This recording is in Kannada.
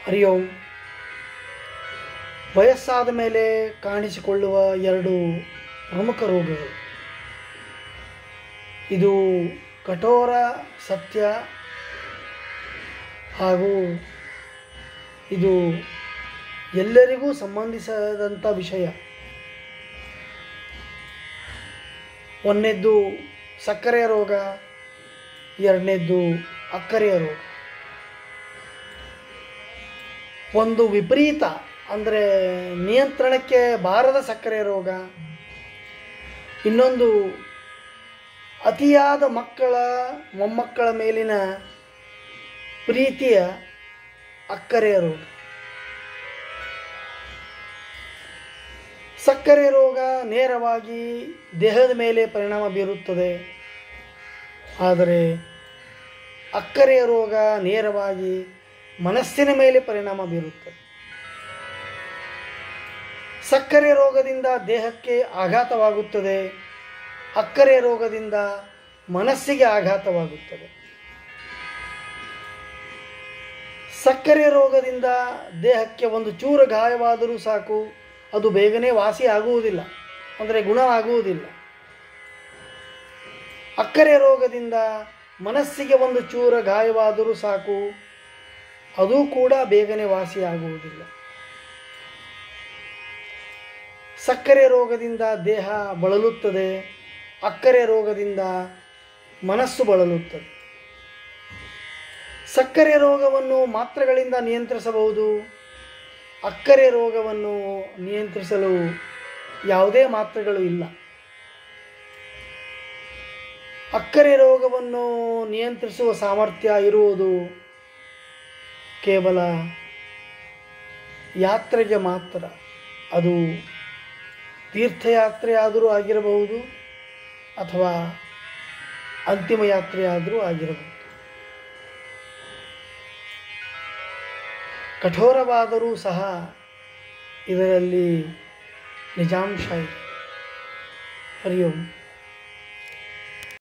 ಹರಿ ಓಂ ವಯಸ್ಸಾದ ಮೇಲೆ ಕಾಣಿಸಿಕೊಳ್ಳುವ ಎರಡು ಪ್ರಮುಖ ರೋಗಗಳು ಇದು ಕಠೋರ ಸತ್ಯ ಹಾಗೂ ಇದು ಎಲ್ಲರಿಗೂ ಸಂಬಂಧಿಸದಂಥ ವಿಷಯ ಒಂದನೇದ್ದು ಸಕ್ಕರೆಯ ರೋಗ ಎರಡನೇದ್ದು ಅಕ್ಕರೆಯ ರೋಗ ಒಂದು ವಿಪರೀತ ಅಂದರೆ ನಿಯಂತ್ರಣಕ್ಕೆ ಬಾರದ ಸಕ್ಕರೆ ರೋಗ ಇನ್ನೊಂದು ಅತಿಯಾದ ಮಕ್ಕಳ ಮೊಮ್ಮಕ್ಕಳ ಮೇಲಿನ ಪ್ರೀತಿಯ ಅಕ್ಕರೆಯ ರೋಗ ಸಕ್ಕರೆ ರೋಗ ನೇರವಾಗಿ ದೇಹದ ಮೇಲೆ ಪರಿಣಾಮ ಬೀರುತ್ತದೆ ಆದರೆ ಅಕ್ಕರೆಯ ರೋಗ ನೇರವಾಗಿ ಮನಸ್ಸಿನ ಮೇಲೆ ಪರಿಣಾಮ ಬೀರುತ್ತದೆ ಸಕ್ಕರೆ ರೋಗದಿಂದ ದೇಹಕ್ಕೆ ಆಘಾತವಾಗುತ್ತದೆ ಅಕ್ಕರೆ ರೋಗದಿಂದ ಮನಸ್ಸಿಗೆ ಆಘಾತವಾಗುತ್ತದೆ ಸಕ್ಕರೆ ರೋಗದಿಂದ ದೇಹಕ್ಕೆ ಒಂದು ಚೂರು ಗಾಯವಾದರೂ ಸಾಕು ಅದು ಬೇಗನೆ ವಾಸಿ ಆಗುವುದಿಲ್ಲ ಅಂದರೆ ಗುಣವಾಗುವುದಿಲ್ಲ ಅಕ್ಕರೆ ರೋಗದಿಂದ ಮನಸ್ಸಿಗೆ ಒಂದು ಚೂರ ಗಾಯವಾದರೂ ಸಾಕು ಅದು ಕೂಡ ಬೇಗನೆ ವಾಸಿಯಾಗುವುದಿಲ್ಲ ಸಕ್ಕರೆ ರೋಗದಿಂದ ದೇಹ ಬಳಲುತ್ತದೆ ಅಕ್ಕರೆ ರೋಗದಿಂದ ಮನಸ್ಸು ಬಳಲುತ್ತದೆ ಸಕ್ಕರೆ ರೋಗವನ್ನು ಮಾತ್ರೆಗಳಿಂದ ನಿಯಂತ್ರಿಸಬಹುದು ಅಕ್ಕರೆ ರೋಗವನ್ನು ನಿಯಂತ್ರಿಸಲು ಯಾವುದೇ ಮಾತ್ರೆಗಳು ಇಲ್ಲ ಅಕ್ಕರೆ ರೋಗವನ್ನು ನಿಯಂತ್ರಿಸುವ ಸಾಮರ್ಥ್ಯ ಇರುವುದು ಕೇವಲ ಯಾತ್ರೆಗೆ ಮಾತ್ರ ಅದು ತೀರ್ಥಯಾತ್ರೆ ಆದರೂ ಆಗಿರಬಹುದು ಅಥವಾ ಅಂತಿಮ ಯಾತ್ರೆ ಆದರೂ ಆಗಿರಬಹುದು ಕಠೋರವಾದರೂ ಸಹ ಇದರಲ್ಲಿ ನಿಜಾಂಶ ಇದೆ ಹರಿ ಓಂ